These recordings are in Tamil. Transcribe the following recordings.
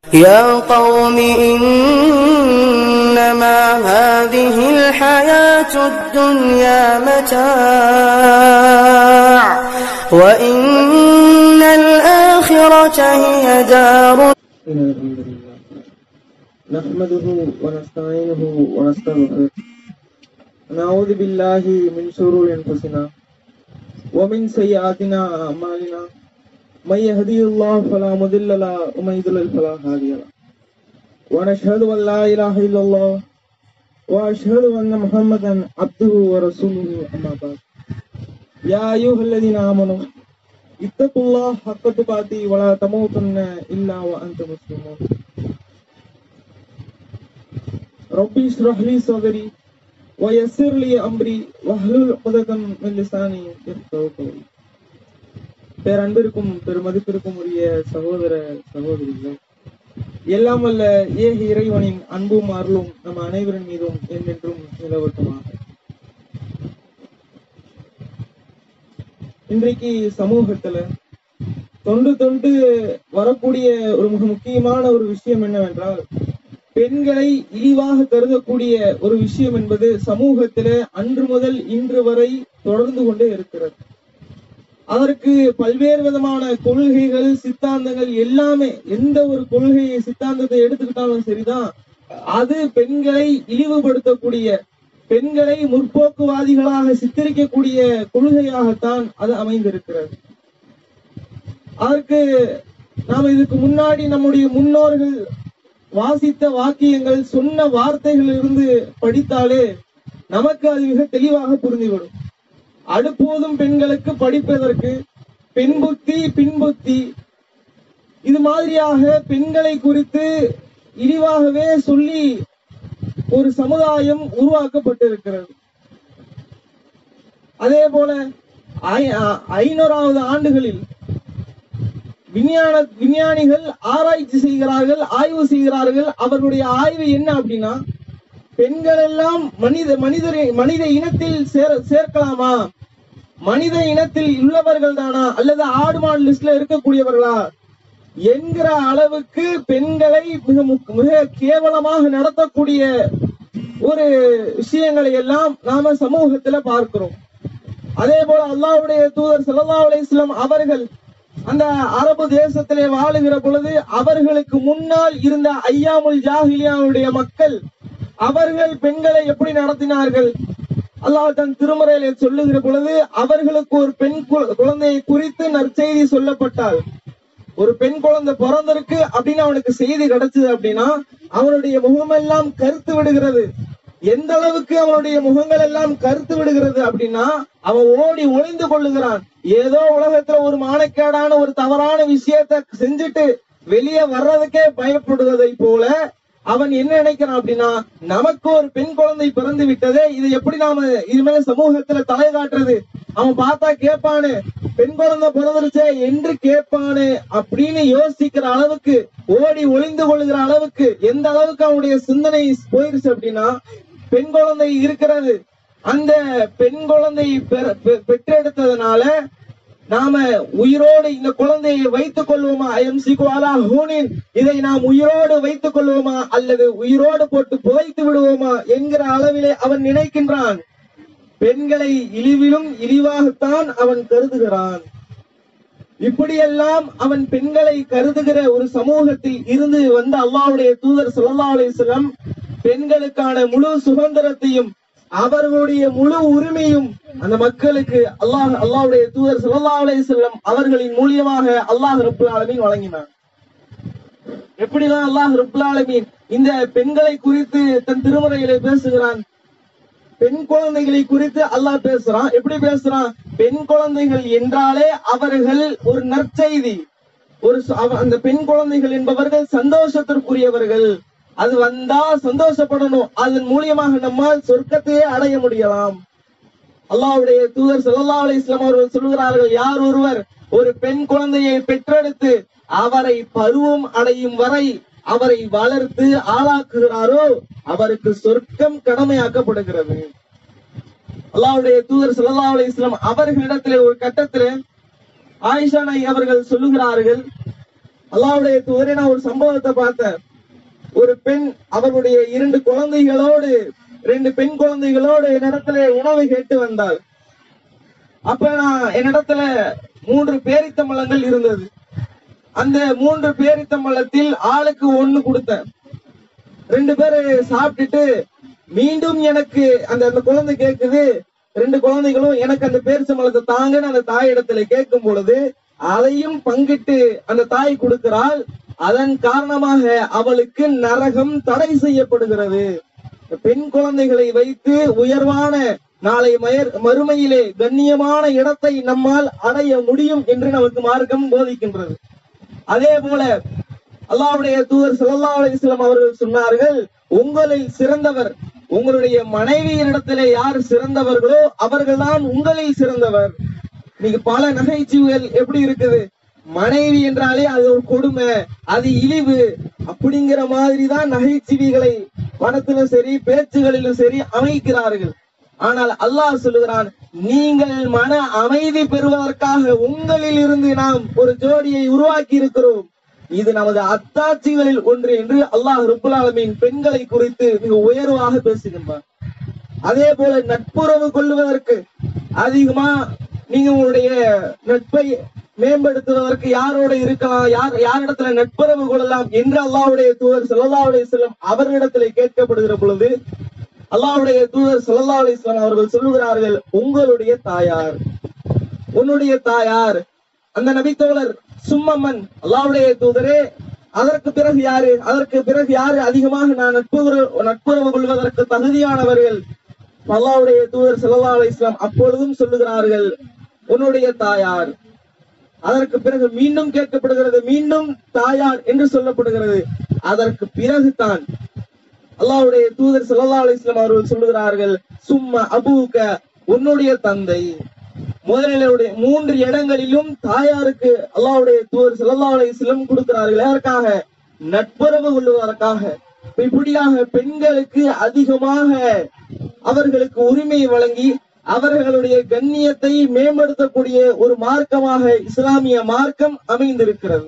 يا قوم إنما هذه الحياة الدنيا متاع وإن الآخرة هي دار إن الحمد لله نحمده ونستعينه ونستغفره ونعوذ بالله من شرور أنفسنا ومن سيئاتنا أعمالنا من يهدي الله فلا مضل له ومن يضلل فلا هادي له ونشهد أن لا إله إلا الله وأشهد أن محمدا عبده ورسوله أما بعد يا أيها الذين آمنوا اتقوا الله حق تقاته ولا تموتن إلا وأنتم مسلمون ربي اشرح لي صدري ويسر لي أمري واحلل عقدة من لساني يفقهوا قولي பேரன்பிற்கும் பெருமதிப்பிற்கும் உரிய சகோதர சகோதரிகள் எல்லாம் வல்ல ஏக இறைவனின் அன்பும் அருளும் நம் அனைவரின் மீதும் என்றென்றும் நிலவட்டுமாக இன்றைக்கு சமூகத்துல தொண்டு தொண்டு வரக்கூடிய ஒரு மிக முக்கியமான ஒரு விஷயம் என்னவென்றால் பெண்களை இழிவாக கருதக்கூடிய ஒரு விஷயம் என்பது சமூகத்தில அன்று முதல் இன்று வரை தொடர்ந்து கொண்டே இருக்கிறது அதற்கு பல்வேறு விதமான கொள்கைகள் சித்தாந்தங்கள் எல்லாமே எந்த ஒரு கொள்கையை சித்தாந்தத்தை எடுத்துக்கிட்டாலும் சரிதான் அது பெண்களை இழிவுபடுத்தக்கூடிய பெண்களை முற்போக்குவாதிகளாக சித்தரிக்கக்கூடிய கொள்கையாகத்தான் அது அமைந்திருக்கிறது அதற்கு நாம் இதுக்கு முன்னாடி நம்முடைய முன்னோர்கள் வாசித்த வாக்கியங்கள் சொன்ன வார்த்தைகள் இருந்து படித்தாலே நமக்கு அது மிக தெளிவாக புரிந்துவிடும் அடுப்போதும் பெண்களுக்கு படிப்பதற்கு பெண் புத்தி பின்புத்தி இது மாதிரியாக பெண்களை குறித்து இழிவாகவே சொல்லி ஒரு சமுதாயம் உருவாக்கப்பட்டிருக்கிறது அதே போல ஐ- அ- ஐநூறாவது ஆண்டுகளில் விஞ்ஞான விஞ்ஞானிகள் ஆராய்ச்சி செய்கிறார்கள் ஆய்வு செய்கிறார்கள் அவர்களுடைய ஆய்வு என்ன அப்படின்னா பெண்கள் எல்லாம் மனித மனிதர் மனித இனத்தில் சேர சேர்க்கலாமா மனித இனத்தில் உள்ளவர்கள் தானா அல்லது ஆடு மாடு லிஸ்ட்ல இருக்கக்கூடியவர்களா என்கிற அளவுக்கு பெண்களை மிக முக்- மிக கேவலமாக நடத்தக்கூடிய ஒரு விஷயங்களை எல்லாம் நாம சமூகத்துல பார்க்கிறோம் அதே போல அல்லாஹ்வுடைய தூதர் ஸல்லல்லாஹு அலைஹி வஸல்லம் அவர்கள் அந்த அரபு தேசத்திலே வாழுகிற பொழுது அவர்களுக்கு முன்னால் இருந்த ஐயாமுல் ஜாஹிலியாவுடைய மக்கள் அவர்கள் பெண்களை எப்படி நடத்தினார்கள் அல்லாஹ் தன் திருமறையிலே சொல்லுகிற பொழுது அவர்களுக்கு ஒரு பெண் கு- குழந்தையை குறித்து நற்செய்தி சொல்லப்பட்டால் ஒரு பெண் குழந்தை பிறந்திருக்கு அப்படின்னு அவனுக்கு செய்தி கிடைச்சது அப்படின்னா அவனுடைய முகமெல்லாம் கருத்து விடுகிறது எந்த அளவுக்கு அவனுடைய முகங்கள் எல்லாம் கருத்து விடுகிறது அப்படின்னா அவன் ஓடி ஒளிந்து கொள்ளுகிறான் ஏதோ உலகத்துல ஒரு மானக்கேடான ஒரு தவறான விஷயத்தை செஞ்சுட்டு வெளியே வர்றதுக்கே பயப்படுவதை போல அவன் என்ன நினைக்கிறான் அப்படின்னா நமக்கு ஒரு பெண் குழந்தை பிறந்து விட்டதே இது எப்படி நாம இனிமேல சமூகத்துல தலை காட்டுறது அவன் பார்த்தா கேட்பானு பெண் குழந்தை பிறந்துருச்சே என்று கேட்பானு அப்படின்னு யோசிக்கிற அளவுக்கு ஓடி ஒளிந்து கொள்ளுகிற அளவுக்கு எந்த அளவுக்கு அவனுடைய சிந்தனை போயிருச்சு அப்படின்னா பெண் குழந்தை இருக்கிறது அந்த பெண் குழந்தை பெற- பெ- பெற்றெடுத்ததுனால நாம உயிரோடு இந்த குழந்தையை வைத்துக் கொள்வோமா ஐஎம்சி குவாலா ஹூனின் இதை நாம் உயிரோடு வைத்துக் கொள்வோமா அல்லது உயிரோடு போட்டு புதைத்து விடுவோமா என்கிற அளவிலே அவன் நினைக்கின்றான் பெண்களை இழிவிலும் இழிவாகத்தான் அவன் கருதுகிறான் இப்படியெல்லாம் அவன் பெண்களை கருதுகிற ஒரு சமூகத்தில் இருந்து வந்த அல்லாஹ்வுடைய தூதர் ஸல்லல்லாஹு அலைஹி வஸல்லம் பெண்களுக்கான முழு சுதந்திரத்தையும் அவர்களுடைய முழு உரிமையும் அந்த மக்களுக்கு அல்லாஹ் அல்லாஹ்வுடைய தூதர் ஸல்லல்லாஹு அலைஹி வஸல்லம் அவர்களின் மூலியமாக அல்லாஹ் ரப்பல் ஆலமீன் வழங்கினான் எப்படிதான் அல்லாஹ் ரப்பல் ஆலமீன் இந்த பெண்களை குறித்து தன் திருமறையிலே பேசுகிறான் பெண் குழந்தைகளை குறித்து அல்லாஹ் பேசுறான் எப்படி பேசுறான் பெண் குழந்தைகள் என்றாலே அவர்கள் ஒரு நற்செய்தி ஒரு ச- அவ- அந்த பெண் குழந்தைகள் என்பவர்கள் சந்தோஷத்திற்குரியவர்கள் அது வந்தா சந்தோஷப்படணும் அதன் மூலியமாக நம்மால் சொர்க்கத்தையே அடைய முடியலாம் அல்லாஹ்வுடைய தூதர் ஸல்லல்லாஹு அலைஹி வஸல்லம் அவர்கள் சொல்கிறார்கள் யார் ஒருவர் ஒரு பெண் குழந்தையை பெற்றெடுத்து அவரை பருவம் அடையும் வரை அவரை வளர்த்து ஆளாக்குகிறாரோ அவருக்கு சொர்க்கம் கடமையாக்கப்படுகிறது அல்லாஹ்வுடைய தூதர் ஸல்லல்லாஹு அலைஹி வஸல்லம் அவர்களிடத்திலே ஒரு கட்டத்திலே ஆயிஷா நாய் அவர்கள் சொல்லுகிறார்கள் அல்லாவுடைய தூதரை நான் ஒரு சம்பவத்தை பார்த்தேன் ஒரு பெண் அவர்களுடைய இரண்டு குழந்தைகளோடு ரெண்டு பெண் குழந்தைகளோடு என்னிடத்துல உணவு கேட்டு வந்தாள் அப்ப நான் என்னிடத்துல மூன்று பேரித்தம்பழங்கள் இருந்தது அந்த மூன்று பேரித்தம்பழத்தில் ஆளுக்கு ஒண்ணு கொடுத்தேன் ரெண்டு பேரு சாப்பிட்டுட்டு மீண்டும் எனக்கு அந்த அந்த குழந்தை கேக்குது ரெண்டு குழந்தைகளும் எனக்கு அந்த பேரிச்சம்பழத்தை தாங்கன்னு அந்த தாயிடத்துல கேட்கும் பொழுது அதையும் பங்கிட்டு அந்த தாய் கொடுக்கிறாள் அதன் காரணமாக அவளுக்கு நரகம் தடை செய்யப்படுகிறது பெண் குழந்தைகளை வைத்து உயர்வான நாளை மயர் மறுமையிலே கண்ணியமான இடத்தை நம்மால் அடைய முடியும் என்று நமக்கு மார்க்கம் போதிக்கின்றது அதே போல அல்லாஹ்வுடைய தூதர் ஸல்லல்லாஹு அலைஹி வஸல்லம் அவர்கள் சொன்னார்கள் உங்களில் சிறந்தவர் உங்களுடைய மனைவியினிடத்திலே யார் சிறந்தவர்களோ அவர்கள்தான் உங்களில் சிறந்தவர் இன்னைக்கு பல நகைச்சுவைகள் எப்படி இருக்குது மனைவி என்றாலே அது ஒரு கொடுமை அது இழிவு அப்படிங்கிற மாதிரி தான் நகைச்சுவைகளை படத்திலும் சரி பேச்சுகளிலும் சரி அமைக்கிறார்கள் ஆனால் அல்லாஹ் சொல்லுகிறான் நீங்கள் மன அமைதி பெறுவதற்காக உங்களில் இருந்து நாம் ஒரு ஜோடியை உருவாக்கி இருக்கிறோம் இது நமது அத்தாட்சிகளில் ஒன்று என்று அல்லாஹ் ரப்புல் ஆலமீன் பெண்களை குறித்து மிக உயர்வாக பேசுகின்றார் அதே போல நட்புறவு கொள்வதற்கு அதிகமா நீங்க உங்களுடைய நட்பை மேம்படுத்துவதற்கு யாரோட இருக்கலாம் யார் யாரிடத்துல நட்புறவு கொள்ளலாம் என்று அல்லாஹ்வுடைய தூதர் ஸல்லல்லாஹு அலைஹி வஸல்லம் அவர்களிடத்திலே கேட்கப்படுகிற பொழுது அல்லாஹ்வுடைய தூதர் ஸல்லல்லாஹு அலைஹி வஸல்லம் அவர்கள் சொல்லுகிறார்கள் உங்களுடைய தாயார் உன்னுடைய தாயார் அந்த நபித்தோழர் சும்மம்மன் அல்லாஹ்வுடைய தூதரே அதற்கு பிறகு யாரு அதற்கு பிறகு யாரு அதிகமாக நான் நட்புறவு நட்புறவு கொள்வதற்கு தகுதியானவர்கள் அல்லாஹ்வுடைய தூதர் ஸல்லல்லாஹு அலைஹி வஸல்லம் அப்பொழுதும் சொல்லுகிறார்கள் உன்னுடைய தாயார் அதற்கு பிறகு மீண்டும் கேட்கப்படுகிறது மீண்டும் தாயார் என்று சொல்லப்படுகிறது அதற்கு பிறகு தான் அல்லாஹ்வுடைய தூதர் ஸல்லல்லாஹு அலைஹி வஸல்லம் அவர்கள் சொல்லுகிறார்கள் சும்மா அபூக உன்னுடைய தந்தை முதலிலுடைய மூன்று இடங்களிலும் தாயாருக்கு அல்லாஹ்வுடைய தூதர் ஸல்லல்லாஹு அலைஹி வஸல்லம் கொடுக்கிறார்கள் எதற்காக நட்புறவு கொள்வதற்காக இப்படியாக பெண்களுக்கு அதிகமாக அவர்களுக்கு உரிமை வழங்கி அவர்களுடைய கண்ணியத்தை மேம்படுத்தக்கூடிய ஒரு மார்க்கமாக இஸ்லாமிய மார்க்கம் அமைந்திருக்கிறது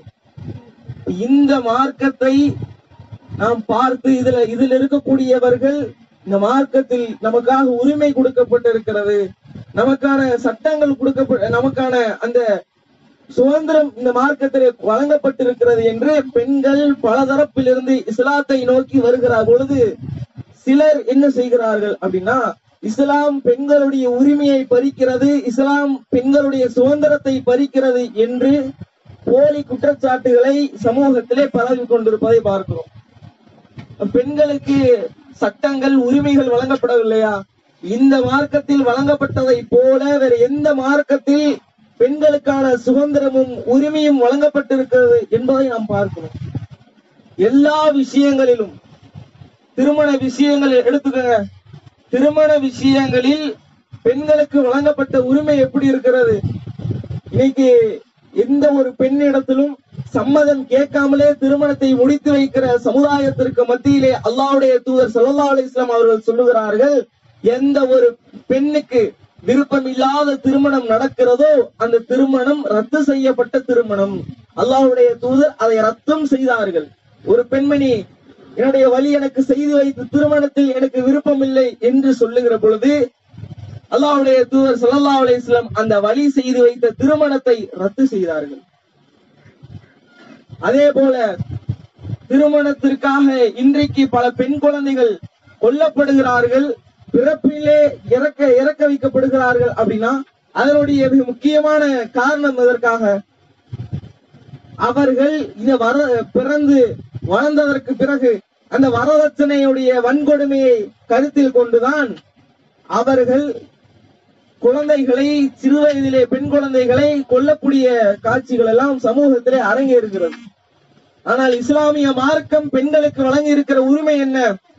இந்த மார்க்கத்தை நாம் பார்த்து இதுல இதில் இருக்கக்கூடியவர்கள் இந்த மார்க்கத்தில் நமக்காக உரிமை கொடுக்கப்பட்டிருக்கிறது நமக்கான சட்டங்கள் கொடுக்கப்பட்ட நமக்கான அந்த சுதந்திரம் இந்த மார்க்கத்திலே வழங்கப்பட்டிருக்கிறது என்று பெண்கள் பலதரப்பிலிருந்து இஸ்லாத்தை நோக்கி வருகிற பொழுது சிலர் என்ன செய்கிறார்கள் அப்படின்னா இஸ்லாம் பெண்களுடைய உரிமையை பறிக்கிறது இஸ்லாம் பெண்களுடைய சுதந்திரத்தை பறிக்கிறது என்று போலி குற்றச்சாட்டுகளை சமூகத்திலே பரவி கொண்டிருப்பதை பார்க்கிறோம் பெண்களுக்கு சட்டங்கள் உரிமைகள் வழங்கப்படவில்லையா இந்த மார்க்கத்தில் வழங்கப்பட்டதை போல வேற எந்த மார்க்கத்தில் பெண்களுக்கான சுதந்திரமும் உரிமையும் வழங்கப்பட்டிருக்கிறது என்பதை நாம் பார்க்கிறோம் எல்லா விஷயங்களிலும் திருமண விஷயங்கள் எடுத்துக்கங்க திருமண விஷயங்களில் பெண்களுக்கு வழங்கப்பட்ட உரிமை எப்படி இருக்கிறது இன்னைக்கு எந்த ஒரு பெண்ணிடத்திலும் சம்மதம் கேட்காமலே திருமணத்தை முடித்து வைக்கிற சமுதாயத்திற்கு மத்தியிலே அல்லாஹ்வுடைய தூதர் ஸல்லல்லாஹு அலைஹி வஸல்லம் அவர்கள் சொல்லுகிறார்கள் எந்த ஒரு பெண்ணுக்கு விருப்பம் இல்லாத திருமணம் நடக்கிறதோ அந்த திருமணம் ரத்து செய்யப்பட்ட திருமணம் அல்லாஹ்வுடைய தூதர் அதை ரத்தம் செய்தார்கள் ஒரு பெண்மணி என்னுடைய வழி எனக்கு செய்து வைத்த திருமணத்தில் எனக்கு விருப்பம் இல்லை என்று சொல்லுகிற பொழுது அல்லாஹ்வுடைய தூதர் ஸல்லல்லாஹு அலைஹி வஸல்லம் அந்த வழி செய்து வைத்த திருமணத்தை ரத்து செய்தார்கள் அதே போல திருமணத்திற்காக இன்றைக்கு பல பெண் குழந்தைகள் கொல்லப்படுகிறார்கள் பிறப்பிலே இறக்க இறக்க வைக்கப்படுகிறார்கள் அப்படின்னா அதனுடைய மிக முக்கியமான காரணம் எதற்காக அவர்கள் இந்த வர பிறந்து வளர்ந்ததற்கு பிறகு அந்த வரதட்சணையுடைய வன்கொடுமையை கருத்தில் கொண்டுதான் அவர்கள் குழந்தைகளை சிறு வயதிலே பெண் குழந்தைகளை கொல்லக்கூடிய காட்சிகள் எல்லாம் சமூகத்திலே அரங்கேறுகிறது ஆனால் இஸ்லாமிய மார்க்கம் பெண்களுக்கு வழங்கி இருக்கிற உரிமை என்ன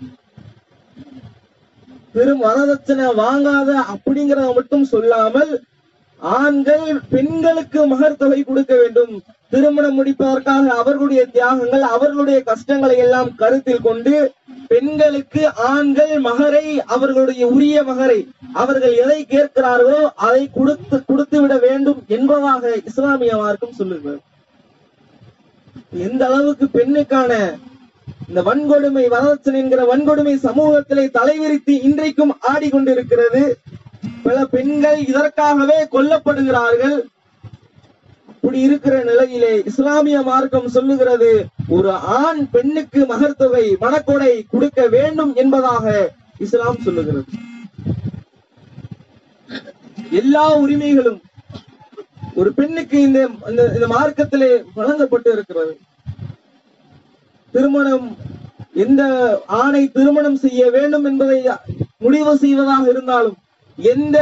பெரும் வரதட்சணை வாங்காத அப்படிங்கறத மட்டும் சொல்லாமல் ஆண்கள் பெண்களுக்கு மகர் தொகை கொடுக்க வேண்டும் திருமணம் முடிப்பதற்காக அவர்களுடைய தியாகங்கள் அவர்களுடைய கஷ்டங்களை எல்லாம் கருத்தில் கொண்டு பெண்களுக்கு ஆண்கள் மகரை அவர்களுடைய உரிய மகரை அவர்கள் எதை கேட்கிறார்களோ அதை கொடுத்து கொடுத்து விட வேண்டும் என்பதாக இஸ்லாமிய மார்க்கம் சொல்லுகிறது எந்த அளவுக்கு பெண்ணுக்கான இந்த வன்கொடுமை வரதட்சணை என்கிற வன்கொடுமை சமூகத்திலே தலைவிரித்து இன்றைக்கும் ஆடிக்கொண்டிருக்கிறது பல பெண்கள் இதற்காகவே கொல்லப்படுகிறார்கள் இப்படி இருக்கிற நிலையிலே இஸ்லாமிய மார்க்கம் சொல்லுகிறது ஒரு ஆண் பெண்ணுக்கு மகர்த்தொகை மணக்கொடை கொடுக்க வேண்டும் என்பதாக இஸ்லாம் சொல்லுகிறது எல்லா உரிமைகளும் ஒரு பெண்ணுக்கு இந்த இந்த- இந்த மார்க்கத்திலே வழங்கப்பட்டு இருக்கிறது திருமணம் எந்த ஆணை திருமணம் செய்ய வேண்டும் என்பதை முடிவு செய்வதாக இருந்தாலும் எந்த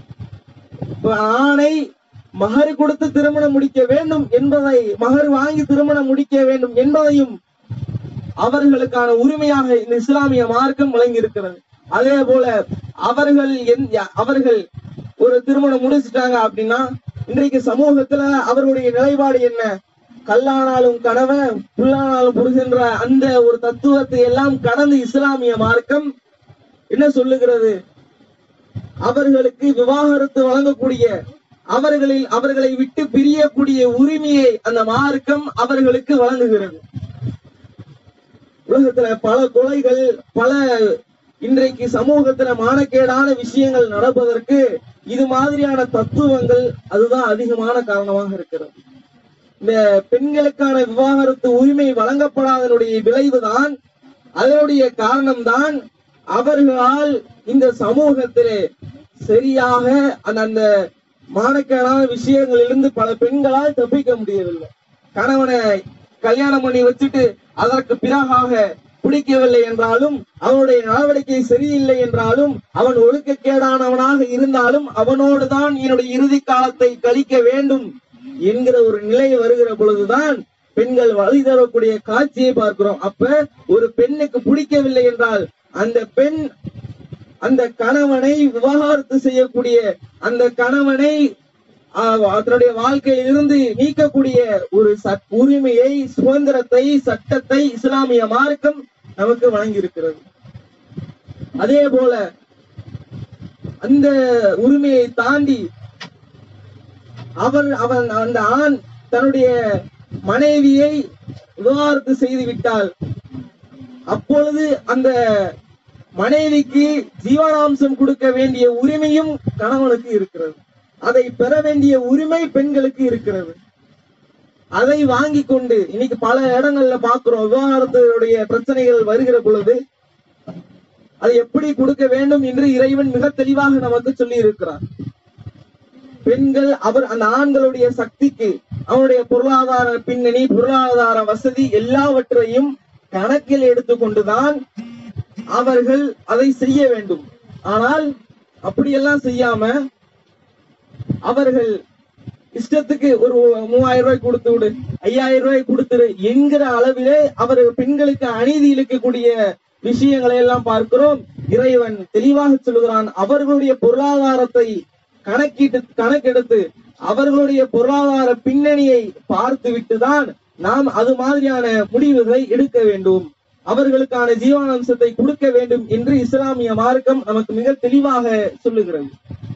ஆணை மகர் கொடுத்து திருமணம் முடிக்க வேண்டும் என்பதை மகர் வாங்கி திருமணம் முடிக்க வேண்டும் என்பதையும் அவர்களுக்கான உரிமையாக இந்த இஸ்லாமிய மார்க்கம் வழங்கி இருக்கிறது அதே போல அவர்கள் எந்த- அவர்கள் ஒரு திருமணம் முடிச்சிட்டாங்க அப்படின்னா இன்றைக்கு சமூகத்துல அவர்களுடைய நிலைப்பாடு என்ன கல்லானாலும் கணவன் புல்லானாலும் புருஷன்ற அந்த ஒரு தத்துவத்தை எல்லாம் கடந்து இஸ்லாமிய மார்க்கம் என்ன சொல்லுகிறது அவர்களுக்கு விவாகரத்து வழங்கக்கூடிய அவர்களில் அவர்களை விட்டு பிரியக்கூடிய உரிமையை அந்த மார்க்கம் அவர்களுக்கு வழங்குகிறது உலகத்துல பல கொலைகள் பல இன்றைக்கு சமூகத்துல மானக்கேடான விஷயங்கள் நடப்பதற்கு இது மாதிரியான தத்துவங்கள் அதுதான் அதிகமான காரணமாக இருக்கிறது இந்த பெண்களுக்கான விவாகரத்து உரிமை வழங்கப்படாதனுடைய விளைவுதான் அதனுடைய காரணம்தான் அவர்களால் இந்த சமூகத்திலே சரியாக அந்த அந்த மானக்கேடான விஷயங்களிலிருந்து பல பெண்களால் தப்பிக்க முடியவில்லை கணவனை கல்யாணம் பண்ணி வச்சுட்டு அதற்கு பிறகாக பிடிக்கவில்லை என்றாலும் அவனுடைய நடவடிக்கை சரியில்லை என்றாலும் அவன் ஒழுக்கக்கேடானவனாக இருந்தாலும் அவனோடு தான் என்னுடைய இறுதி காலத்தை கழிக்க வேண்டும் என்கிற ஒரு நிலை வருகிற பொழுதுதான் பெண்கள் வழி தரக்கூடிய காட்சியை பார்க்கிறோம் அப்ப ஒரு பெண்ணுக்கு பிடிக்கவில்லை என்றால் அந்த பெண் அந்த கணவனை விவாகரத்து செய்யக்கூடிய அந்த கணவனை ஆஹ், தன்னுடைய வாழ்க்கையில் இருந்து நீக்கக்கூடிய ஒரு சட்- உரிமையை சுதந்திரத்தை சட்டத்தை இஸ்லாமிய மார்க்கம் நமக்கு வழங்கி இருக்கிறது அதே போல அந்த உரிமையை தாண்டி அவர் அவன் அந்த ஆண் தன்னுடைய மனைவியை விவாகரத்து செய்து விட்டால் அப்பொழுது அந்த மனைவிக்கு ஜீவனாம்சம் கொடுக்க வேண்டிய உரிமையும் கணவனுக்கு இருக்கிறது அதை பெற வேண்டிய உரிமை பெண்களுக்கு இருக்கிறது அதை வாங்கி கொண்டு இன்னைக்கு பல இடங்கள்ல பாக்குறோம் விவாகரத்துடைய பிரச்சனைகள் வருகிற பொழுது அதை எப்படி கொடுக்க வேண்டும் என்று இறைவன் மிக தெளிவாக நமக்கு சொல்லி இருக்கிறார் பெண்கள் அவர் அந்த ஆண்களுடைய சக்திக்கு அவனுடைய பொருளாதார பின்னணி பொருளாதார வசதி எல்லாவற்றையும் கணக்கில் எடுத்துக்கொண்டுதான் அவர்கள் அதை செய்ய வேண்டும் ஆனால் அப்படியெல்லாம் செய்யாம அவர்கள் இஷ்டத்துக்கு ஒரு மூவாயிரம் ரூபாய் கொடுத்து விடு ஐயாயிரம் ரூபாய் கொடுத்துரு என்கிற அளவிலே அவர் பெண்களுக்கு அநீதி இழுக்கக்கூடிய விஷயங்களை எல்லாம் பார்க்கிறோம் இறைவன் தெளிவாக சொல்லுகிறான் அவர்களுடைய பொருளாதாரத்தை கணக்கிட்டு கணக்கெடுத்து அவர்களுடைய பொருளாதார பின்னணியை பார்த்து விட்டுதான் நாம் அது மாதிரியான முடிவுகளை எடுக்க வேண்டும் அவர்களுக்கான ஜீவனாம்சத்தை கொடுக்க வேண்டும் என்று இஸ்லாமிய மார்க்கம் நமக்கு மிக தெளிவாக சொல்லுகிறது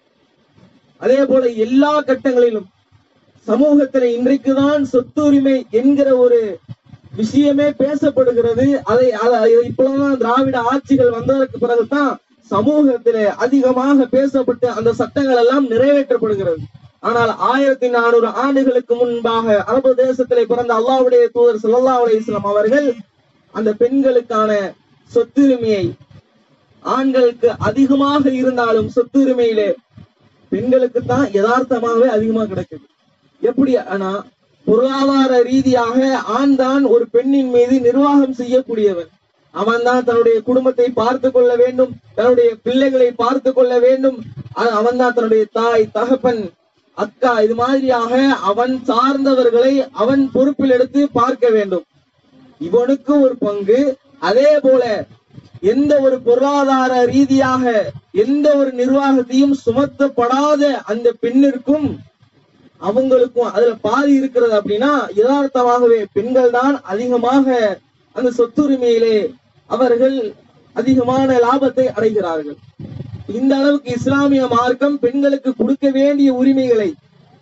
அதே போல எல்லா கட்டங்களிலும் சமூகத்துல இன்றைக்குதான் சொத்துரிமை என்கிற ஒரு விஷயமே பேசப்படுகிறது அதை அத- இப்பதான் திராவிட ஆட்சிகள் வந்ததற்கு பிறகுதான் சமூகத்திலே அதிகமாக பேசப்பட்டு அந்த சட்டங்கள் எல்லாம் நிறைவேற்றப்படுகிறது ஆனால் ஆயிரத்தி நானூறு ஆண்டுகளுக்கு முன்பாக அரபு தேசத்திலே பிறந்த அல்லாஹ்வுடைய தூதர் ஸல்லல்லாஹு அலைஹி வஸல்லம் அவர்கள் அந்த பெண்களுக்கான சொத்துரிமையை ஆண்களுக்கு அதிகமாக இருந்தாலும் சொத்துரிமையிலே பெண்களுக்கு தான் யதார்த்தமாகவே அதிகமா கிடைக்குது எப்படி ஆனா பொருளாதார ரீதியாக ஆண் தான் ஒரு பெண்ணின் மீது நிர்வாகம் செய்யக்கூடியவன் அவன் தான் தன்னுடைய குடும்பத்தை பார்த்து கொள்ள வேண்டும் தன்னுடைய பிள்ளைகளை பார்த்து கொள்ள வேண்டும் அவன் தான் தன்னுடைய தாய் தகப்பன் அக்கா இது மாதிரியாக அவன் சார்ந்தவர்களை அவன் பொறுப்பில் எடுத்து பார்க்க வேண்டும் இவனுக்கு ஒரு பங்கு அதே போல எந்த ஒரு பொருளாதார ரீதியாக எந்த ஒரு நிர்வாகத்தையும் சுமத்தப்படாத அந்த பெண்ணிற்கும் அவங்களுக்கும் அதுல பாதி இருக்கிறது அப்படின்னா யதார்த்தமாகவே பெண்கள் தான் அதிகமாக அந்த சொத்துரிமையிலே அவர்கள் அதிகமான லாபத்தை அடைகிறார்கள் இந்த அளவுக்கு இஸ்லாமிய மார்க்கம் பெண்களுக்கு கொடுக்க வேண்டிய உரிமைகளை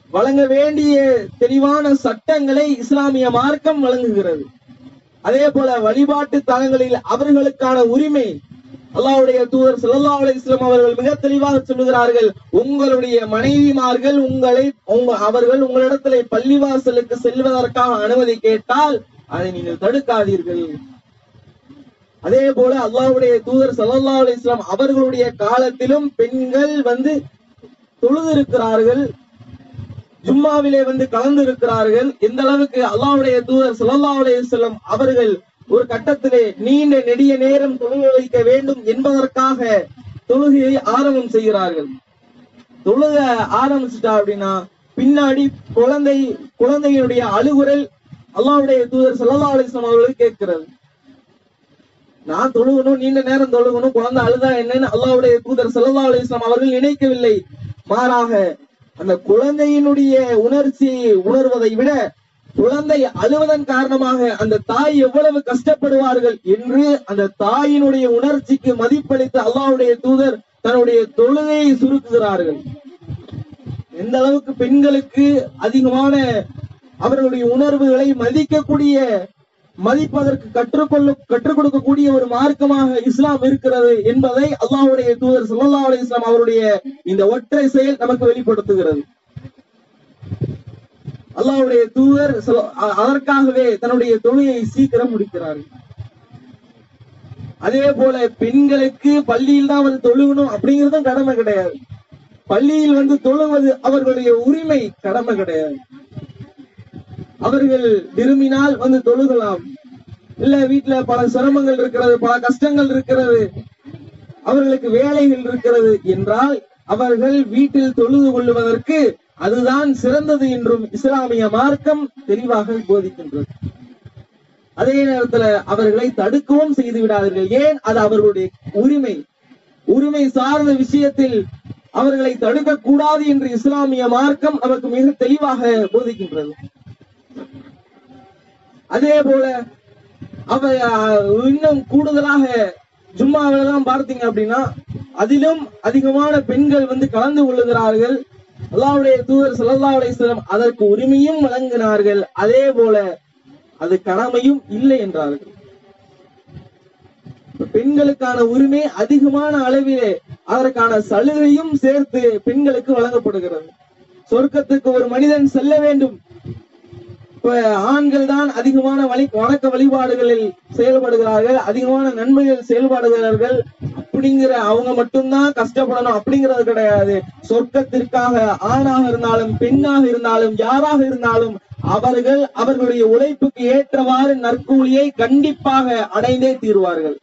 வழங்க வேண்டிய தெளிவான சட்டங்களை இஸ்லாமிய மார்க்கம் வழங்குகிறது அதே போல வழிபாட்டு தலங்களில் அவர்களுக்கான உரிமை அல்லாஹ்வுடைய தூதர் ஸல்லல்லாஹு அலைஹி வஸல்லம் அவர்கள் மிக தெளிவாக சொல்லுகிறார்கள் உங்களுடைய மனைவிமார்கள் உங்களை உங்க அவர்கள் உங்களிடத்திலே பள்ளிவாசலுக்கு செல்வதற்காக அனுமதி கேட்டால் அதை நீங்கள் தடுக்காதீர்கள் அதே போல அல்லாஹ்வுடைய தூதர் ஸல்லல்லாஹு அலைஹி வஸல்லம் அவர்களுடைய காலத்திலும் பெண்கள் வந்து தொழுது இருக்கிறார்கள் ஜும்மாவிலே வந்து கலந்து இருக்கிறார்கள் எந்த அளவுக்கு அல்லாஹ்வுடைய தூதர் ஸல்லல்லாஹு அலைஹி வஸல்லம் அவர்கள் ஒரு கட்டத்திலே நீண்ட நெடிய நேரம் தொழுகை வைக்க வேண்டும் என்பதற்காக தொழுகையை ஆரம்பம் செய்கிறார்கள் தொழுக ஆரம்பிச்சுட்டா அப்படின்னா பின்னாடி குழந்தை குழந்தையினுடைய அழுகுரல் அல்லாஹ்வுடைய தூதர் ஸல்லல்லாஹு அலைஹி வஸல்லம் அவர்களுக்கு கேட்கிறது நான் தொழுகணும் நீண்ட நேரம் தொழுகணும் குழந்தை அழுதா என்னன்னு அல்லாஹ்வுடைய தூதர் ஸல்லல்லாஹு அலைஹி வஸல்லம் அவர்கள் நினைக்கவில்லை மாறாக அந்த குழந்தையினுடைய உணர்ச்சியை உணர்வதை விட குழந்தை அழுவதன் காரணமாக அந்த தாய் எவ்வளவு கஷ்டப்படுவார்கள் என்று அந்த தாயினுடைய உணர்ச்சிக்கு மதிப்பளித்து அல்லாஹ்வுடைய தூதர் தன்னுடைய தொழுகையை சுருக்குகிறார்கள் எந்த அளவுக்கு பெண்களுக்கு அதிகமான அவர்களுடைய உணர்வுகளை மதிக்கக்கூடிய மதிப்பதற்கு கற்றுக்கொள்ள கற்றுக் கொடுக்கக்கூடிய ஒரு மார்க்கமாக இஸ்லாம் இருக்கிறது என்பதை அல்லாஹ்வுடைய தூதர் ஸல்லல்லாஹு அலைஹி வஸல்லம் அவருடைய இந்த ஒற்றை செயல் நமக்கு வெளிப்படுத்துகிறது அல்லாஹ்வுடைய தூதர் ஸல்ல- அ- அதற்காகவே தன்னுடைய தொழுகையை சீக்கிரம் முடிக்கிறார்கள் அதே போல பெண்களுக்கு பள்ளியில் தான் வந்து தொழுகணும் அப்படிங்கறதும் கடமை கிடையாது பள்ளியில் வந்து தொழுவது அவர்களுடைய உரிமை கடமை கிடையாது அவர்கள் விரும்பினால் வந்து தொழுகலாம் இல்ல வீட்டுல பல சிரமங்கள் இருக்கிறது பல கஷ்டங்கள் இருக்கிறது அவர்களுக்கு வேலைகள் இருக்கிறது என்றால் அவர்கள் வீட்டில் தொழுது கொள்ளுவதற்கு அதுதான் சிறந்தது என்றும் இஸ்லாமிய மார்க்கம் தெளிவாக போதிக்கின்றது அதே நேரத்துல அவர்களை தடுக்கவும் செய்து விடாதீர்கள் ஏன் அது அவர்களுடைய உரிமை உரிமை சார்ந்த விஷயத்தில் அவர்களை தடுக்க கூடாது என்று இஸ்லாமிய மார்க்கம் நமக்கு மிக தெளிவாக போதிக்கின்றது அதே போல அவ அஹ், இன்னும் கூடுதலாக ஜும்மாவில தான் பார்த்தீங்க அப்படின்னா அதிலும் அதிகமான பெண்கள் வந்து கலந்து கொள்ளுகிறார்கள் அல்லாஹ்வுடைய தூதர் ஸல்லல்லாஹு அலைஹி வஸல்லம் அதற்கு உரிமையும் வழங்கினார்கள் அதே போல அது கடமையும் இல்லை என்றார்கள் இப்ப பெண்களுக்கான உரிமை அதிகமான அளவிலே அதற்கான சலுகையும் சேர்த்து பெண்களுக்கு வழங்கப்படுகிறது சொர்க்கத்துக்கு ஒரு மனிதன் செல்ல வேண்டும் இப்ப ஆண்கள் தான் அதிகமான வழி வணக்க வழிபாடுகளில் செயல்படுகிறார்கள் அதிகமான நன்மைகள் செயல்படுகிறார்கள் அப்படிங்கிற அவங்க மட்டும்தான் கஷ்டப்படணும் அப்படிங்கிறது கிடையாது சொர்க்கத்திற்காக ஆணாக இருந்தாலும் பெண்ணாக இருந்தாலும் யாராக இருந்தாலும் அவர்கள் அவர்களுடைய உழைப்புக்கு ஏற்றவாறு நற்கூலியை கண்டிப்பாக அடைந்தே தீருவார்கள்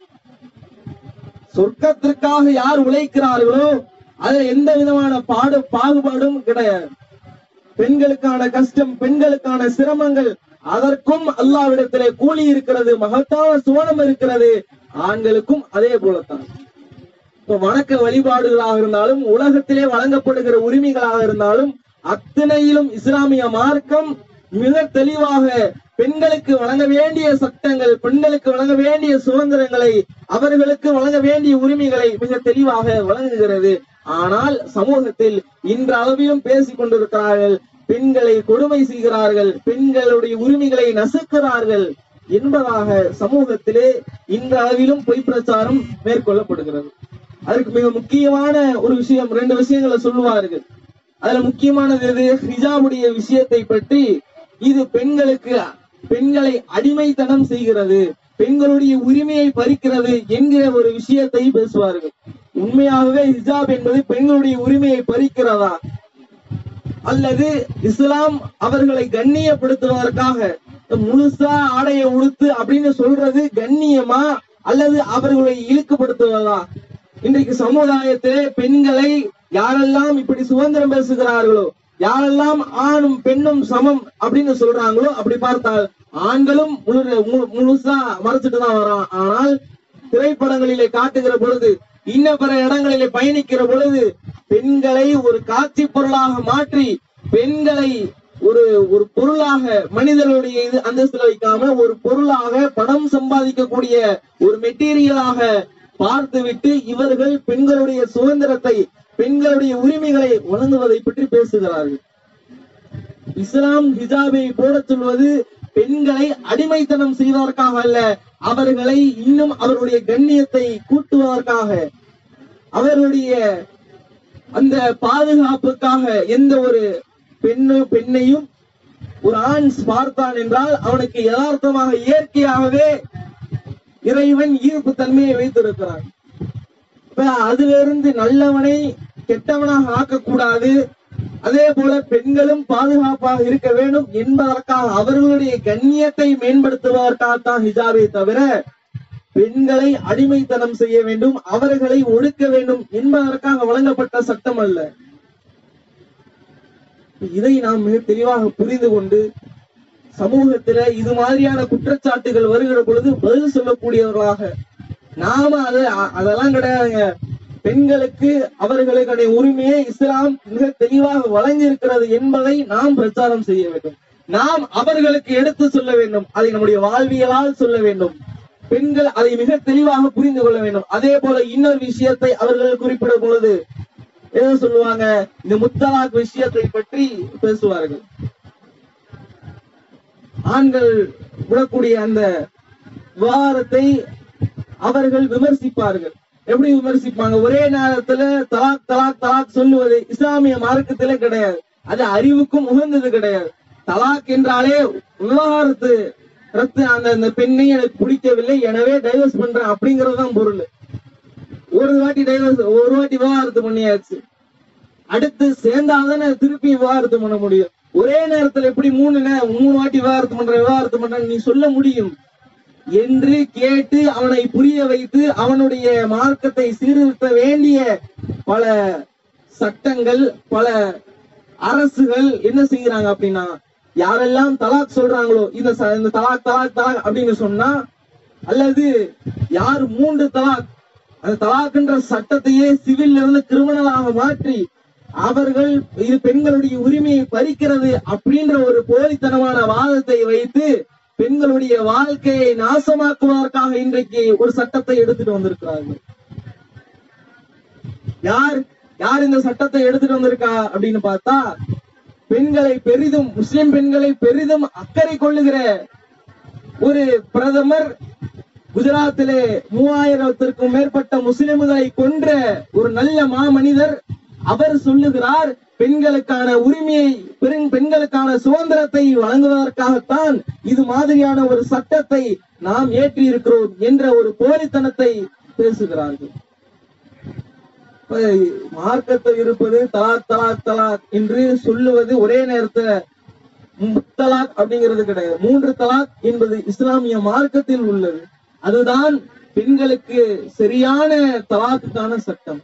சொர்க்கத்திற்காக யார் உழைக்கிறார்களோ அதுல எந்த விதமான பாடு பாகுபாடும் கிடையாது பெண்களுக்கான கஷ்டம் பெண்களுக்கான சிரமங்கள் அதற்கும் அல்லாவிடத்திலே கூலி இருக்கிறது மகத்தான சுவனம் இருக்கிறது ஆண்களுக்கும் அதே போலத்தான் இப்ப வணக்க வழிபாடுகளாக இருந்தாலும் உலகத்திலே வழங்கப்படுகிற உரிமைகளாக இருந்தாலும் அத்தனையிலும் இஸ்லாமிய மார்க்கம் மிக தெளிவாக பெண்களுக்கு வழங்க வேண்டிய சட்டங்கள் பெண்களுக்கு வழங்க வேண்டிய சுதந்திரங்களை அவர்களுக்கு வழங்க வேண்டிய உரிமைகளை மிக தெளிவாக வழங்குகிறது ஆனால் சமூகத்தில் இன்று அளவிலும் பேசிக் கொண்டிருக்கிறார்கள் பெண்களை கொடுமை செய்கிறார்கள் பெண்களுடைய உரிமைகளை நசுக்கிறார்கள் என்பதாக சமூகத்திலே இன்று அளவிலும் பொய் பிரச்சாரம் மேற்கொள்ளப்படுகிறது அதற்கு மிக முக்கியமான ஒரு விஷயம் ரெண்டு விஷயங்களை சொல்லுவார்கள் அதுல முக்கியமானது எது ஹிஜாபுடைய விஷயத்தை பற்றி இது பெண்களுக்கு பெண்களை அடிமைத்தனம் செய்கிறது பெண்களுடைய உரிமையை பறிக்கிறது என்கிற ஒரு விஷயத்தை பேசுவார்கள் உண்மையாகவே ஹிஜாப் என்பது பெண்களுடைய உரிமையை பறிக்கிறதா அல்லது இஸ்லாம் அவர்களை கண்ணியப்படுத்துவதற்காக முழுசா ஆடையை உடுத்து அப்படின்னு சொல்றது கண்ணியமா அல்லது அவர்களை இழுக்குப்படுத்துவதா இன்றைக்கு சமுதாயத்திலே பெண்களை யாரெல்லாம் இப்படி சுதந்திரம் பேசுகிறார்களோ யாரெல்லாம் ஆணும் பெண்ணும் சமம் அப்படின்னு சொல்றாங்களோ அப்படி பார்த்தால் ஆண்களும் முழு மு- முழுசா மறைச்சிட்டு தான் வரான் ஆனால் திரைப்படங்களிலே காட்டுகிற பொழுது இன்ன பிற இடங்களிலே பயணிக்கிற பொழுது பெண்களை ஒரு காட்சி பொருளாக மாற்றி பெண்களை ஒரு ஒரு பொருளாக மனிதர்களுடைய இது அந்தஸ்துல வைக்காம ஒரு பொருளாக பணம் சம்பாதிக்கக்கூடிய ஒரு மெட்டீரியலாக பார்த்துவிட்டு இவர்கள் பெண்களுடைய சுதந்திரத்தை பெண்களுடைய உரிமைகளை வழங்குவதை பற்றி பேசுகிறார்கள் இஸ்லாம் ஹிஜாபை போடச் சொல்வது பெண்களை அடிமைத்தனம் செய்வதற்காக அல்ல அவர்களை இன்னும் அவருடைய கண்ணியத்தை கூட்டுவதற்காக அவர்களுடைய அந்த பாதுகாப்புக்காக எந்த ஒரு பெண்ணு பெண்ணையும் ஒரு ஆண் பார்த்தான் என்றால் அவனுக்கு யதார்த்தமாக இயற்கையாகவே இறைவன் ஈர்ப்பு தன்மையை வைத்திருக்கிறான் இப்ப அதிலிருந்து நல்லவனை கெட்டவனாக ஆக்கக்கூடாது அதே போல பெண்களும் பாதுகாப்பாக இருக்க வேண்டும் என்பதற்காக அவர்களுடைய கண்ணியத்தை மேம்படுத்துவதற்காகத்தான் ஹிஜாபை தவிர பெண்களை அடிமைத்தனம் செய்ய வேண்டும் அவர்களை ஒடுக்க வேண்டும் என்பதற்காக வழங்கப்பட்ட சட்டம் அல்ல இதை நாம் மிக தெளிவாக புரிந்து கொண்டு சமூகத்தில இது மாதிரியான குற்றச்சாட்டுகள் வருகிற பொழுது பதில் சொல்லக்கூடியவர்களாக நாம அத அ- அதெல்லாம் கிடையாதுங்க பெண்களுக்கு அவர்களுடைய உரிமையை இஸ்லாம் மிக தெளிவாக வழங்கியிருக்கிறது என்பதை நாம் பிரச்சாரம் செய்ய வேண்டும் நாம் அவர்களுக்கு எடுத்து சொல்ல வேண்டும் அதை நம்முடைய வாழ்வியலால் சொல்ல வேண்டும் பெண்கள் அதை மிக தெளிவாக புரிந்து கொள்ள வேண்டும் அதே போல இன்னொரு விஷயத்தை அவர்கள் குறிப்பிடும் பொழுது என்ன சொல்லுவாங்க இந்த முத்தலாக் விஷயத்தை பற்றி பேசுவார்கள் ஆண்கள் விடக்கூடிய அந்த விவாதத்தை அவர்கள் விமர்சிப்பார்கள் எப்படி விமர்சிப்பாங்க ஒரே நேரத்துல தலாக் தலாக் தலாக் சொல்லுவது இஸ்லாமிய மார்க்கத்தில கிடையாது அது அறிவுக்கும் உகந்தது கிடையாது தலாக் என்றாலே விவகாரத்து ரத்து அந்த அந்த பெண்ணை எனக்கு பிடிக்கவில்லை எனவே டைவர்ஸ் பண்றேன் அப்படிங்கறது தான் பொருள் ஒரு வாட்டி டைவர்ஸ் ஒரு வாட்டி விவாகரத்து பண்ணியாச்சு அடுத்து சேர்ந்தாதானே திருப்பி விவாகரத்து பண்ண முடியும் ஒரே நேரத்துல எப்படி மூணு நே- மூணு வாட்டி விவாகரத்து பண்ற விவாகரத்து பண்றேன்னு நீ சொல்ல முடியும் என்று கேட்டு அவனை புரிய வைத்து அவனுடைய மார்க்கத்தை சீர்திருத்த வேண்டிய பல சட்டங்கள் பல அரசுகள் என்ன செய்யறாங்க அப்படின்னா யாரெல்லாம் தலாக் சொல்றாங்களோ இந்த ச- இந்த தலாக் தலாக் தலாக் அப்படின்னு சொன்னா அல்லது யார் மூன்று தலாக் அந்த தலாக்ன்ற சட்டத்தையே சிவில் இருந்து கிரிமினலாக மாற்றி அவர்கள் இது பெண்களுடைய உரிமையை பறிக்கிறது அப்படின்ற ஒரு போலித்தனமான வாதத்தை வைத்து பெண்களுடைய வாழ்க்கையை நாசமாக்குவதற்காக இன்றைக்கு ஒரு சட்டத்தை எடுத்துட்டு வந்திருக்கிறார்கள் யார் யார் இந்த சட்டத்தை எடுத்துட்டு வந்திருக்கா அப்படின்னு பார்த்தா பெண்களை பெரிதும் முஸ்லிம் பெண்களை பெரிதும் அக்கறை கொள்ளுகிற ஒரு பிரதமர் குஜராத்திலே மூவாயிரத்திற்கும் மேற்பட்ட முஸ்லிம்களை கொன்ற ஒரு நல்ல மாமனிதர் அவர் சொல்லுகிறார் பெண்களுக்கான உரிமையை பெண் பெண்களுக்கான சுதந்திரத்தை வழங்குவதற்காகத்தான் இது மாதிரியான ஒரு சட்டத்தை நாம் ஏற்றி இருக்கிறோம் என்ற ஒரு போலித்தனத்தை பேசுகிறார்கள் இப்ப மார்க்கத்தில் இருப்பது தலாக் தலாக் தலாக் என்று சொல்லுவது ஒரே நேரத்துல முத்தலாக் அப்படிங்கிறது கிடையாது மூன்று தலாக் என்பது இஸ்லாமிய மார்க்கத்தில் உள்ளது அதுதான் பெண்களுக்கு சரியான தலாக்குக்கான சட்டம்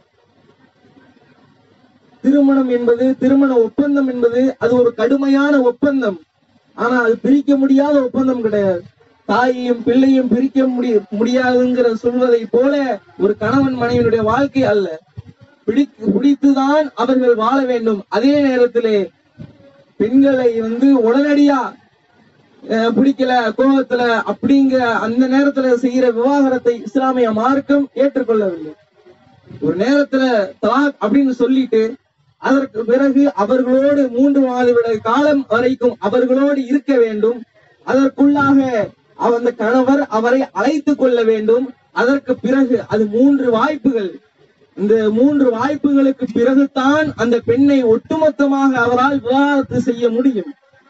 திருமணம் என்பது திருமண ஒப்பந்தம் என்பது அது ஒரு கடுமையான ஒப்பந்தம் ஆனா அது பிரிக்க முடியாத ஒப்பந்தம் கிடையாது தாயையும் பிள்ளையும் பிரிக்க முடிய முடியாதுங்கிற சொல்வதை போல ஒரு கணவன் மனைவியினுடைய வாழ்க்கை அல்ல பிடி பிடித்துதான் அவர்கள் வாழ வேண்டும் அதே நேரத்திலே பெண்களை வந்து உடனடியா அஹ், பிடிக்கல கோபத்துல அப்படிங்கிற அந்த நேரத்துல செய்யற விவாகரத்தை இஸ்லாமிய மார்க்கம் ஏற்றுக்கொள்ளவில்லை ஒரு நேரத்துல தலாக் அப்படின்னு சொல்லிட்டு அதற்கு பிறகு அவர்களோடு மூன்று மாதவிட காலம் வரைக்கும் அவர்களோடு இருக்க வேண்டும் அதற்குள்ளாக அவ- அந்த கணவர் அவரை அழைத்துக் கொள்ள வேண்டும் அதற்கு பிறகு அது மூன்று வாய்ப்புகள் இந்த மூன்று வாய்ப்புகளுக்கு பிறகுதான் அந்த பெண்ணை ஒட்டுமொத்தமாக அவரால் விவாகரத்து செய்ய முடியும்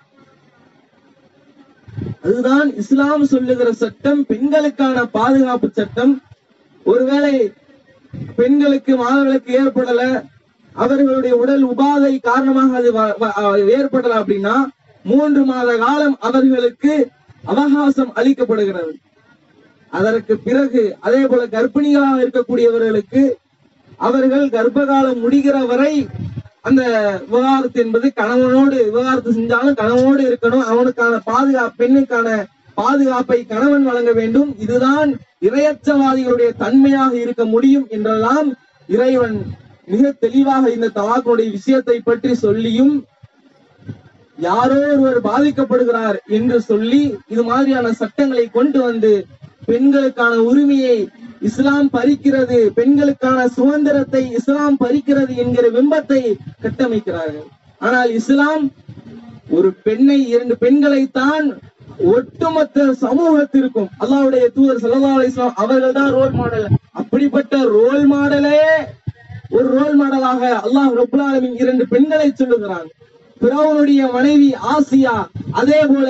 அதுதான் இஸ்லாம் சொல்லுகிற சட்டம் பெண்களுக்கான பாதுகாப்பு சட்டம் ஒருவேளை பெண்களுக்கு மாதவிலக்கு ஏற்படல அவர்களுடைய உடல் உபாதை காரணமாக அது வ- வ- அஹ் ஏற்படல அப்படின்னா மூன்று மாத காலம் அவர்களுக்கு அவகாசம் அளிக்கப்படுகிறது அதற்கு பிறகு அதே போல கர்ப்பிணிகளாக இருக்கக்கூடியவர்களுக்கு அவர்கள் கர்ப்பகாலம் முடிகிற வரை அந்த விவகாரத்து என்பது கணவனோடு விவகாரத்து செஞ்சாலும் கணவனோடு இருக்கணும் அவனுக்கான பாதுகாப்பு பெண்ணுக்கான பாதுகாப்பை கணவன் வழங்க வேண்டும் இதுதான் இரையச்சவாதிகளுடைய தன்மையாக இருக்க முடியும் என்றெல்லாம் இறைவன் மிக தெளிவாக இந்த தலாக்குடைய விஷயத்தை பற்றி சொல்லியும் யாரோ ஒருவர் பாதிக்கப்படுகிறார் என்று சொல்லி இது மாதிரியான சட்டங்களை கொண்டு வந்து பெண்களுக்கான உரிமையை இஸ்லாம் பறிக்கிறது பெண்களுக்கான சுதந்திரத்தை இஸ்லாம் பறிக்கிறது என்கிற பிம்பத்தை கட்டமைக்கிறார்கள் ஆனால் இஸ்லாம் ஒரு பெண்ணை இரண்டு பெண்களைத்தான் ஒட்டுமொத்த சமூகத்திற்கும் அல்லாஹ்வுடைய தூதர் ஸல்லல்லாஹு அலைஹி வஸல்லம் அவர்கள் தான் ரோல் மாடல் அப்படிப்பட்ட ரோல் மாடலே ஒரு ரோல் மாடலாக அல்லாஹ் ரப்புல் ஆலமீன் இரண்டு பெண்களை சொல்லுகிறான் பிறவனுடைய மனைவி ஆசியா அதே போல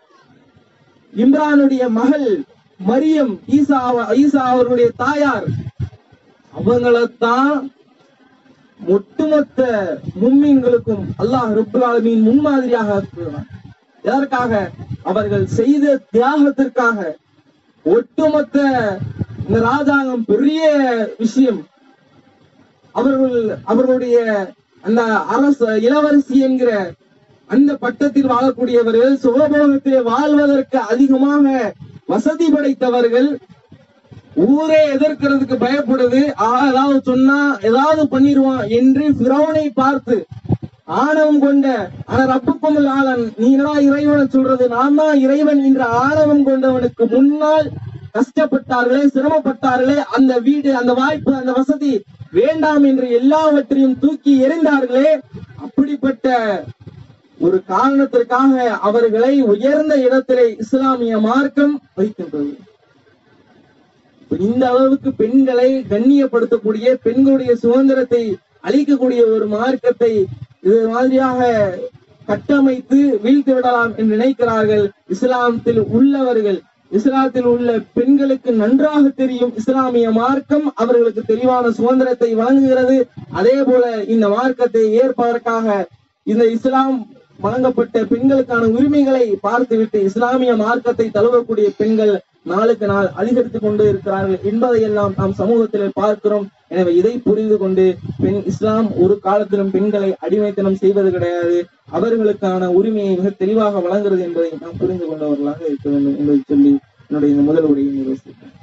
இம்ரானுடைய மகள் மரியம் ஈசா அவ- ஈசா அவருடைய தாயார் அவங்களைத்தான் ஒட்டுமொத்த மும்மீன்களுக்கும் அல்லாஹ் ரப்புல் ஆலமீன் முன்மாதிரியாக ஆக்குகிறான் எதற்காக அவர்கள் செய்த தியாகத்திற்காக ஒட்டுமொத்த இந்த ராஜாங்கம் பெரிய விஷயம் அவர்கள் அவர்களுடைய அந்த அரச இளவரசி என்கிற அந்த பட்டத்தில் வாழக்கூடியவர்கள் சுகபோகத்திலே வாழ்வதற்கு அதிகமாக வசதி படைத்தவர்கள் ஊரே எதிர்க்கிறதுக்கு பயப்படுது ஆ, ஏதாவது சொன்னா ஏதாவது பண்ணிடுவான் என்று பிரௌனை பார்த்து ஆணவம் கொண்ட ஆனா ரப்புக்கும் ஆளன் நீ என்னடா இறைவனை சொல்றது நான் தான் இறைவன் என்ற ஆணவம் கொண்டவனுக்கு முன்னால் கஷ்டப்பட்டார்களே சிரமப்பட்டார்களே அந்த வீடு அந்த வாய்ப்பு அந்த வசதி வேண்டாம் என்று எல்லாவற்றையும் தூக்கி எறிந்தார்களே அப்படிப்பட்ட ஒரு காரணத்திற்காக அவர்களை உயர்ந்த இடத்திலே இஸ்லாமிய மார்க்கம் வைக்கின்றது இப்ப இந்த அளவுக்கு பெண்களை கண்ணியப்படுத்தக்கூடிய பெண்களுடைய சுதந்திரத்தை அளிக்கக்கூடிய ஒரு மார்க்கத்தை இது மாதிரியாக கட்டமைத்து வீழ்த்து விடலாம் என்று நினைக்கிறார்கள் இஸ்லாமத்தில் உள்ளவர்கள் இஸ்லாத்தில் உள்ள பெண்களுக்கு நன்றாக தெரியும் இஸ்லாமிய மார்க்கம் அவர்களுக்கு தெளிவான சுதந்திரத்தை வழங்குகிறது அதே போல இந்த மார்க்கத்தை ஏற்பதற்காக இந்த இஸ்லாம் வழங்கப்பட்ட பெண்களுக்கான உரிமைகளை பார்த்துவிட்டு இஸ்லாமிய மார்க்கத்தை தழுவக்கூடிய பெண்கள் நாளுக்கு நாள் அதிகரித்துக் கொண்டு இருக்கிறார்கள் என்பதையெல்லாம் நாம் சமூகத்தில் பார்க்கிறோம் எனவே இதை புரிந்து கொண்டு பெண் இஸ்லாம் ஒரு காலத்திலும் பெண்களை அடிமைத்தனம் செய்வது கிடையாது அவர்களுக்கான உரிமையை மிக தெளிவாக வழங்குகிறது என்பதை நாம் புரிந்து கொண்டவர்களாக இருக்க வேண்டும் என்பதை சொல்லி என்னுடைய இந்த முதல் உரையை நிறைவேற்றுகிறேன்